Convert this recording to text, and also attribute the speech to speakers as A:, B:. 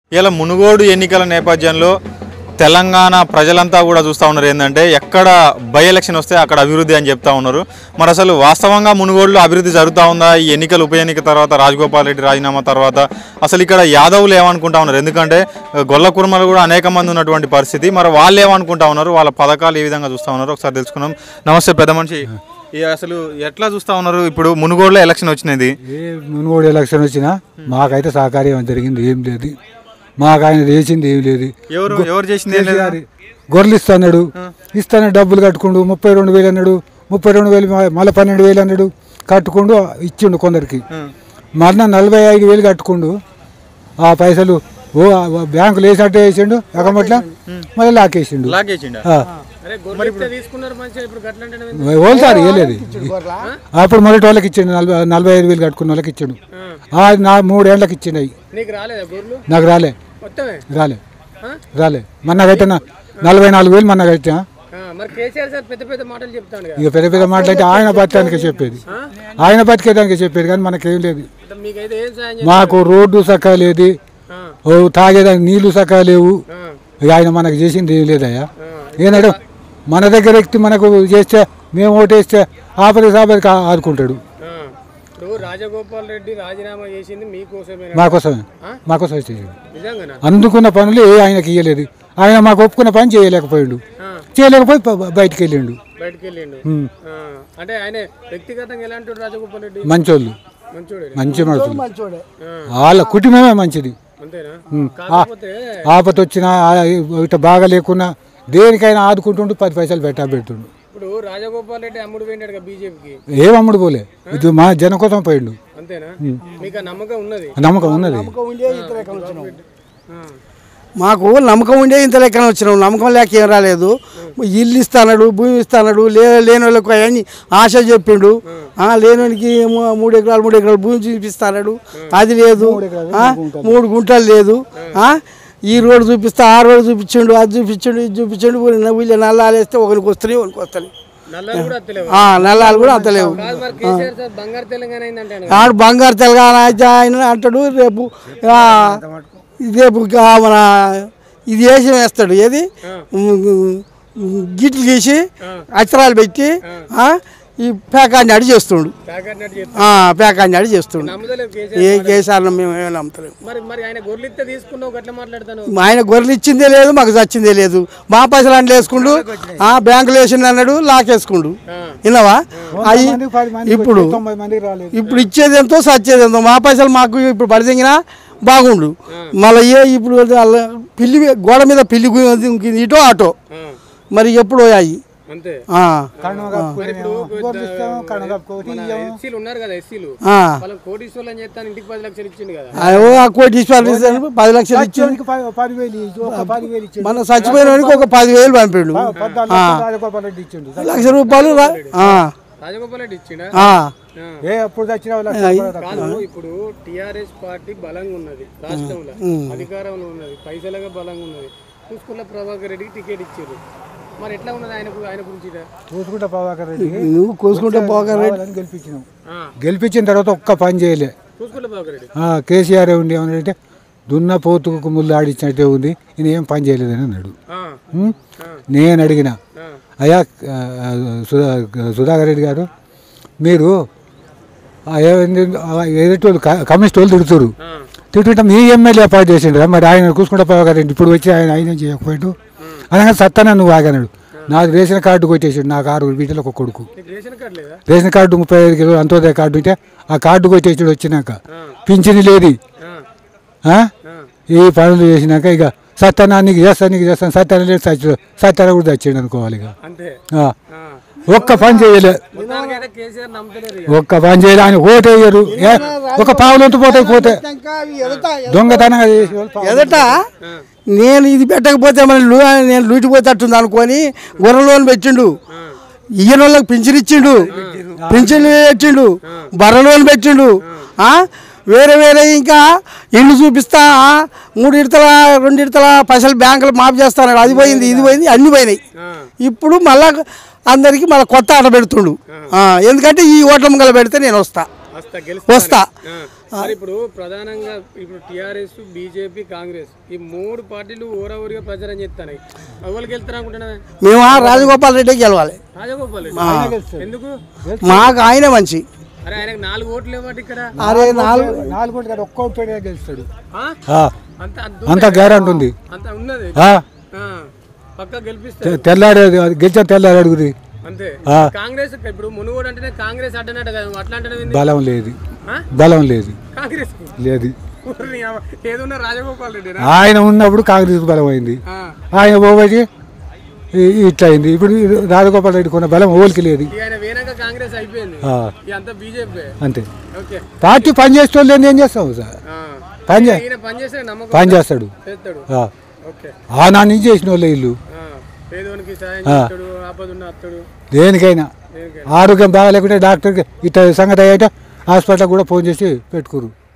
A: ఇలా మునుగోడు ఎన్నికల నేపథ్యంలో తెలంగాణ ప్రజలంతా కూడా చూస్తూ ఉన్నారు ఏంటంటే ఎక్కడ బై ఎలక్షన్ వస్తే అక్కడ అభివృద్ధి అని చెప్తా ఉన్నారు మరి అసలు వాస్తవంగా మునుగోడులో అభివృద్ధి జరుగుతూ ఉందా ఈ ఎన్నికల ఉప ఎన్నిక తర్వాత రాజగోపాల్ రెడ్డి రాజీనామా తర్వాత అసలు ఇక్కడ యాదవులు ఏమనుకుంటా ఉన్నారు ఎందుకంటే ఆ, గొల్ల కుర్మలు కూడా అనేక మంది ఉన్నటువంటి పరిస్థితి మరి వాళ్ళు ఏమనుకుంటా ఉన్నారు వాళ్ళ పథకాలు ఏ విధంగా చూస్తూ ఉన్నారు ఒకసారి తెలుసుకుందాం నమస్తే పెద్ద మనిషి ఈ అసలు ఎట్లా చూస్తూ ఉన్నారు ఇప్పుడు మునుగోడులో ఎలక్షన్ వచ్చినది
B: ఏ మునుగోడు ఎలక్షన్ వచ్చినా మాకైతే సహకార్యం జరిగింది ఏం లేదు మాకు ఆయన చేసింది ఏం లేదు
A: ఎవరు ఎవరు చేసింది ఏం లేదా?
B: కేసీఆర్ గొర్రెలు ఇస్తాడు ఇస్తాను డబ్బులు కట్టుకుండు ముప్పై రెండు వేలు అన్నాడు ముప్పై రెండు వేలు మ- మళ్ళీ పన్నెండు వేలు అన్నాడు కట్టుకుండు ఇచ్చిండు కొందరికి మళ్ళీ నలభై ఐదు వేలు కట్టుకుండు ఆ పైసలు ఓ ఆ బ్యాంకులు వేసినట్టు వేసిండు ఎకమట్ల మళ్ళీ లాకేసిండు
A: లాగేసిండా
B: ఆ. ఓళ్ళు సార్ ఇవ్వలేదు అప్పుడు మొదటి వాళ్ళకి ఇచ్చిండు నలభై నలభై ఐదు వేలు కట్టుకున్న వాళ్ళకి ఇచ్చిండు ఆ నా మూడేళ్ళకి ఇచ్చిండు అవి
C: నీకు రాలేదా గొర్రెలు
B: నాకు రాలే
C: మొత్తమే
B: రాలే
C: ఆ?
B: రాలే మొన్నకైతే నా నలభై నాలుగు వేలు మొన్నకైతే
C: ఆ, మరి కేసీఆర్ సార్ పెద్ద పెద్ద మాటలు చెప్తాను కదా
B: ఇక పెద్ద పెద్ద మాటలైతే ఆయన బతకానికి చెప్పేది ఆయన బతికేదానికి చెప్పేది కానీ మనకేం లేదు
C: అంటే మీకైతే ఏం సాయం
B: మాకు రోడ్డు సక్కా లేదు
C: ఆ,
B: ఓ తాగేదానికి నీళ్లు సక్కా లేవు
C: ఆ,
B: ఇక ఆయన మనకు చేసింది ఏం లేదయ్యా
C: ఆ.
B: ఏంటంటే మన దగ్గర ఎక్కి మనకు చేస్తే మేము ఓటేస్తే ఆపది సాపదికి ఆదుకుంటాడు
C: ఆ. ఇప్పుడు రాజగోపాల్ రెడ్డి రాజీనామా చేసింది మీకోసమే
B: మాకోసమే మాకోసమే చేసిండు
C: నిజంగానా
B: అందుకున్న పనులు ఏ ఆయనకి ఇయ్యలేదు ఆయన మాకు ఒప్పుకున్న పని చేయలేకపోయాడు
C: ఆ,
B: చేయలేకపోయి బ- బయటికి వెళ్ళిండు
C: బయటికి వెళ్ళిండు
B: ఉమ్.
C: ఆ, అంటే ఆయన వ్యక్తిగతంగా ఎలా అంటాడు రాజగోపాల్ రెడ్డి
B: మంచోళ్ళు
C: మంచోడే
B: మంచి మనుషులు
C: ఆ,
B: వాళ్ళ కుటుంబమే మంచిది
C: అంతేనా
B: ఉమ్.
C: కాకపోతే
B: ఆపత వచ్చినా ఆ, ఇట బాగా లేకున్నా దేనికైనా ఆదుకుంటుండు పది పైసలు పెట్టా పెడుతుండు
C: ఇప్పుడు రాజగోపాల్ రెడ్డి అమ్ముడు పోయినాడు కదా బీజేపీకి
B: ఏం అమ్ముడు పోలే ఇది మా జన కోసం పోయిండు
C: అంతేనా మీకు ఆ నమ్మకం ఉన్నది
B: నమ్మకం ఉన్నది
C: ఆ,
D: మాకు నమ్మకం ఉండే ఇంత లెక్కన వచ్చినాం నమ్మకం లేక ఏం రాలేదు ఇల్లు ఇస్తాడు భూమి ఇస్తాడు లే లేని వాళ్ళకు అవన్నీ ఆశ చెప్పిండు ఆ, లేనోనికి ఏమో మూడు ఎకరాలు మూడు ఎకరాలు భూమి చూపిస్తాడు అది లేదు ఆ, మూడు గుంటలు లేదు ఆ, ఈ రోడ్డు చూపిస్తా ఆ రోడ్డు చూపించిండు అది చూపించిండు ఇది చూపించిండు వీళ్ళు నల్లాలు వేస్తే ఒకరికి వస్తున్నాయి ఒకరికి వస్తున్నాయి
C: నల్లాలు కూడా అత్తలేవు
D: ఆ, నల్లాలు కూడా అంత లేవు
C: కాదు మరి కేసీఆర్ సార్ బంగారు తెలంగాణ అయిందంటే
D: ఆడు బంగారు తెలంగాణ అయితే ఆయన అంటాడు రేపు ఆ, రేపు ఆ మన ఇది వేసి వేస్తాడు ఏది గిట్లు గీసి అక్షరాలు పెట్టి ఆ, ఈ పేకాన్ని అడి చేస్తుండు
C: ప్యాకెట్ నట్టు చెప్తా
D: ఆ, పేకాన్ని అడి చేస్తుండు
C: నమ్మదలేవు కేసీఆర్
D: ఏ కేసాలను మేము ఏమీ నమ్ముతలేము
C: మరి మరి ఆయన గొర్రెలు ఇస్తే తీసుకున్నావు గట్ల మాట్లాడతాను
D: ఆయన గొర్రెలు ఇచ్చిందే లేదు మాకు చచ్చిందే లేదు మా పైసలు అంటే వేసుకుండు ఆ బ్యాంకులు వేసిండు అన్నాడు లాకేసుకుండు విన్నావా అవి ఇప్పుడు
B: తొంభై మందికి రాలేదు
D: ఇప్పుడు ఇచ్చేది ఎంతో సచ్చేది ఎంతో మా పైసలు మాకు ఇప్పుడు పడితెంగినా బాగుండు మళ్ళీ ఏ ఇప్పుడు వాళ్ళ పిల్లి గోడ మీద పిల్లి గు- ఇటో అటో మరి ఎప్పుడు అయ్యి
C: అంతే
D: ఆ,
C: మన ఎస్సీలు ఉన్నారు కదా ఎస్సీలు
D: ఆ.
C: వాళ్ళకి కోటీశ్వర్లు అని చెప్తాను ఇంటికి పది లక్షలు ఇచ్చిండు కదా
D: ఆ, ఓ ఆ కోటి ఇస్తాను ఇస్తాను, పది లక్షలు ఇచ్చి
B: పదివేలు ఇచ్చి, ఒక పదివేలు ఇచ్చిండు.
D: మన చచ్చిపోయిన వాడికి ఒక పదివేలు పంపిండు
B: పద్నాలుగు లక్షలు రాజగోపాల్ రెడ్డి ఇచ్చిండు
D: లక్ష రూపాయలు రా- ఆ,
C: రాజగోపాల్ రెడ్డి ఇచ్చిండా
D: ఆ.
C: ఆ.
B: ఏ అప్పుడు చచ్చిన వాళ్ళకి
C: కాదు ఇప్పుడు టిఆర్ఎస్ పార్టీ బలంగా ఉన్నది రాష్ట్రంలో అధికారంలో ఉన్నది పైసలుగా బలంగా ఉన్నది చూసుకున్న ప్రభాకర్ రెడ్డికి టికెట్ ఇచ్చారు మరి ఎట్లా ఉన్నది ఆయనకు ఆయన గురించి ఈడ?
B: చూసుకుంటా ప్రభాకర్ రెడ్డి
D: నువ్వు కోసుకుంటే పోగా
B: కావాలని గెలిపించినాం
C: ఆ,
B: గెలిపించిన తర్వాత ఒక్క పని చేయలే
C: చూసుకున్న ప్రభాకర్ రెడ్డి
B: ఆ, కేసీఆర్ ఉండి ఏమన్నాడంటే దున్న పోతుకు ముళ్ళు ఆడించినట్టే ఉంది ఈయన ఏం పని చేయలేదని అన్నాడు
C: ఆ,
B: ఉం? నేను అడిగిన
C: ఆ,
B: అయ్యా ఆ, సుధా సుధాకర్ రెడ్డి గారు మీరు ఆ, ఏమైంది? ఆ, ఎదుటి వాళ్ళు క- కమ్యూనిస్ట్ వాళ్ళు తిడుతురు
C: ఆ,
B: తిట్టుకుంటే మీ ఎమ్మెల్యే అపాయింట్ చేసిండు మరి ఆయన కూసుకుంటా ప్రభాకర్ రెడ్డి ఇప్పుడు వచ్చి ఆయన ఆయన చేయకపోయాడు అనగా సత్తాన నువ్వు ఆగానాడు నాకు రేషన్ కార్డు కొట్టేసాడు నాకు ఆరుగురు బిడ్డలకు ఒక కొడుకు
C: నీకు రేషన్ కార్డు లేదా
B: రేషన్ కార్డు ముప్పై ఐదు కిలో అంత్యోదయ కార్డు ఉంటే ఆ కార్డు కొట్టేసాడు వచ్చినాక పింఛని లేదు
C: ఆ,
B: ఆ?
C: ఆ.
B: ఈ పనులు చేసినాక ఇక సత్యానా నీకు చేస్తాను నీకు చేస్తాను సత్యాన లేదు సత్య సత్యాన కూడా తెచ్చాడు అనుకోవాలి ఇక
C: అంతే
B: ఆ.
C: ఆ.
B: ఒక్క పని చేయలే
C: మొత్తానికైతే కేసీఆర్ నమ్మతలేరు ఇక.
B: ఒక్క పని చేయలే ఆయన ఓటేయరు ఏ, ఒక పావులొంతు పోతే పోతే దొంగతనంగా చేసి వాళ్ళు పావులు-
D: ఎదట నేను ఇది పెట్టకపోతే మన లూ నేను లూటిపోతట్టుంది అనుకొని గొర్రె లోన్ పెట్టిండు ఈయన వాళ్ళకి పింఛన్ ఇచ్చిండు పింఛన్ పెట్టిండు బర్రె లోన్ పెట్టిండు ఆ? వేరే వేరే ఇంకా ఇల్లు చూపిస్తా ఆ? మూడు ఇడతల రెండు ఇడతల పైసలు బ్యాంకులు మాఫ్ చేస్తాను అది పోయింది ఇది పోయింది అన్ని పోయినాయి ఇప్పుడు మళ్ళా అందరికి మళ్ళీ కొత్త ఆట పెడుతుండు ఆ, ఎందుకంటే ఈ ఓట్ల ముంగల పెడితే నేను వస్తా
C: వస్తా గెలుస్తా
D: వస్తా
C: మరి ఇప్పుడు ప్రధానంగా ఇప్పుడు టిఆర్ఎస్ బీజేపీ కాంగ్రెస్ ఈ మూడు పార్టీలు ఊరూరిగా ప్రచారం చేస్తాయి ఎవరికి వెళ్తారు అనుకుంటున్నా
D: మేము ఆ రాజగోపాల్ రెడ్డి గెలవాలి
C: రాజగోపాల్ రెడ్డి. ఎందుకు
D: మాకు ఆయనే మంచి
C: అరే ఆయనకు నాలుగు ఓట్లు ఇవ్వటి ఇక్కడ
D: అరే నాలుగు
B: నాలుగు కోట్లు కాదు ఒక్క ఓటు గెలుస్తాడు
C: ఆ?
B: ఆ,
C: అంత అంత
B: అంత గ్యారంటీ ఉంది
C: అంత ఉన్నది
B: ఆ,
C: ఆ. పక్కా గెలిపిస్తారు
B: తె- తెల్లాడే గెలిచా తెల్లాడు అడుగుది
C: అంతే
B: ఆ.
C: కాంగ్రెస్ ఇప్పుడు మునుగోడు అంటేనే కాంగ్రెస్ అడ్డనట్టు కదా నువ్వు అట్లా అంటే
B: బలం లేదు
C: ఆ?
B: బలం లేదు
C: కాంగ్రెస్
B: లేదు
C: ఏదున్నా రాజగోపాల్ రెడ్డి
B: ఆయన ఉన్నప్పుడు కాంగ్రెస్ బలం అయింది ఆయన పోబట్టి ఇ- ఇట్లా అయింది ఇప్పుడు ఈ రాజగోపాల్ రెడ్డి కొన్న బలం ఓలికి లేదు
C: ఆయన వేనాక కాంగ్రెస్ అయిపోయింది
B: ఆ,
C: ఇక అంతా బీజేపీ
B: అంతే
C: ఓకే
B: పార్టీ పని చేసేటోళ్ళు ఏం చేస్తావు సార్
C: ఆ.
B: పని చే
C: ఈయన పని చేస్తే నమ్మకం
B: పని చేస్తాడు
C: చేస్తాడు
B: ఆ,
C: ఓకే
B: ఆ నా నుంచి చేసిన వాళ్ళే ఇల్లు
C: ఆ. పేదోనికి సాయం చేస్తాడు ఆపదున్న అత్తడు
B: దేనికైనా
C: దేనికైనా
B: ఆరోగ్యం బాగాలేకుంటే డాక్టర్కి ఇట్లా సంగతి అయ్యాట హాస్పిటల్ కూడా ఫోన్ చేసి పెట్టుకోరు